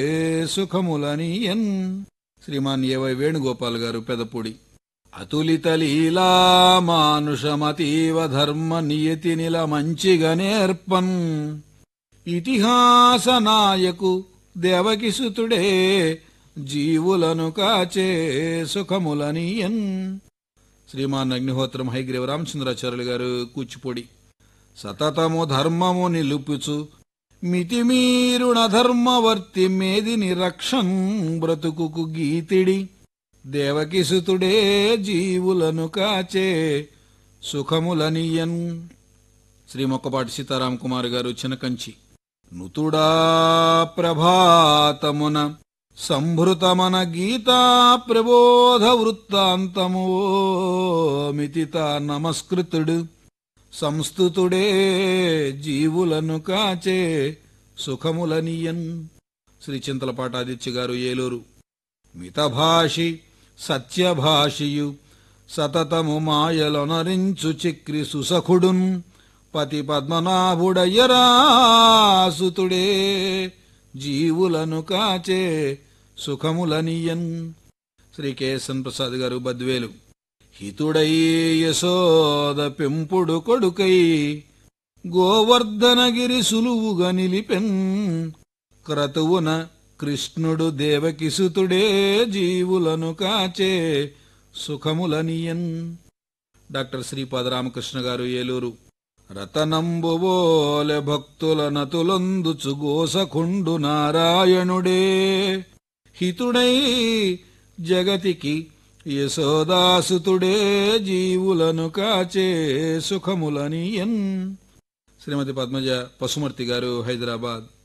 ఏ సుఖములనియన్ శ్రీమాన్ ఏవై వేణుగోపాల్ గారు పెదపూడి అతులిత లీలా మానుషమతీవ ధర్మ నియతి నిల మంచిగా నేర్పన్ ఇతిహాస నాయకు దేవకిసుతుడే జీవులను కాచే సుఖములనియన్ శ్రీమాన్ అగ్నిహోత్రం హైగ్రీవ రామచంద్రాచార్యులు గారు కూచిపూడి సతతము ధర్మము నిలుపుచు మితిమీరుణ ధర్మవర్తి మేదిని రక్షం బ్రతుకుకు గీతిడి దేవకిసుతుడే జీవులను కాచే సుఖములనియన్ శ్రీ మొక్కపాటి సీతారాం కుమార్ గారు చినకంచి నుతుడా ప్రభాతమున సంభృతమన గీతా ప్రబోధ వృత్తాంతము మితిత నమస్కృతుడు సంస్థుతుడే జీవులను కాచే సుఖములనియన్ శ్రీ చింతలపాట ఆదిత్య గారు ఏలూరు మితభాషి సత్యభాషియు సతతము మాయలొనరించు చక్రి సుసఖుడున్ పతి పద్మనాభుడయ్యరాసుతుడే జీవులను కాచే సుఖములనియన్ శ్రీ కేఎస్ఎన్ ప్రసాద్ గారు బద్వేలు హితుడై యశోద పెంపుడు కొడుకై గోవర్ధనగిరి సులువుగా నిలిపెన్ క్రతువున కృష్ణుడు దేవకిసుతుడే జీవులను కాచే సుఖములనియన్ డాక్టర్ శ్రీపాద రామకృష్ణ గారు ఏలూరు రతనంబువోలె భక్తుల నతులందుచు గోసకుండు నారాయణుడే హితుడై జగతికి యశోదాసుతుడే జీవులను కాచే సుఖములనియన్ శ్రీమతి పద్మజ పశుమర్తి గారు హైదరాబాద్